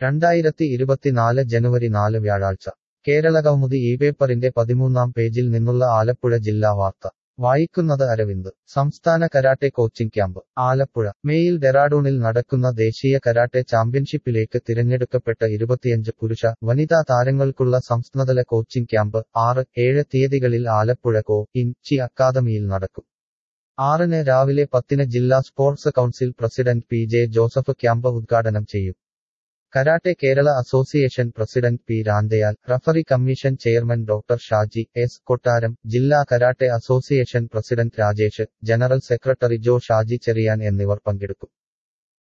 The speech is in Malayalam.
രണ്ടായിരത്തി ഇരുപത്തിനാല് ജനുവരി നാല് വ്യാഴാഴ്ച കേരളകൗമുദി ഈ പേപ്പറിന്റെ പതിമൂന്നാം പേജിൽ നിന്നുള്ള ആലപ്പുഴ ജില്ലാ വാർത്ത വായിക്കുന്നത് അരവിന്ദ് സംസ്ഥാന കരാട്ടെ കോച്ചിംഗ് ക്യാമ്പ് ആലപ്പുഴ മേയിൽ ഡെറാഡൂണിൽ നടക്കുന്ന ദേശീയ കരാട്ടെ ചാമ്പ്യൻഷിപ്പിലേക്ക് തിരഞ്ഞെടുക്കപ്പെട്ട ഇരുപത്തിയഞ്ച് പുരുഷ വനിതാ താരങ്ങൾക്കുള്ള സംസ്ഥാനതല കോച്ചിംഗ് ക്യാമ്പ് ആറ് ഏഴ് തീയതികളിൽ ആലപ്പുഴ കോ ഇൻ ചി അക്കാദമിയിൽ നടക്കും ആറിന് രാവിലെ പത്തിന് ജില്ലാ sports council president P J Joseph camp ഉദ്ഘാടനം ചെയ്യും karate Kerala association president P രാന്തയാൽ referee commission chairman doctor Shaji S Kottaram ജില്ലാ karate association president Rajesh general secretary ജോ ഷാജി ചെറിയാൻ എന്നിവർ പങ്കെടുക്കും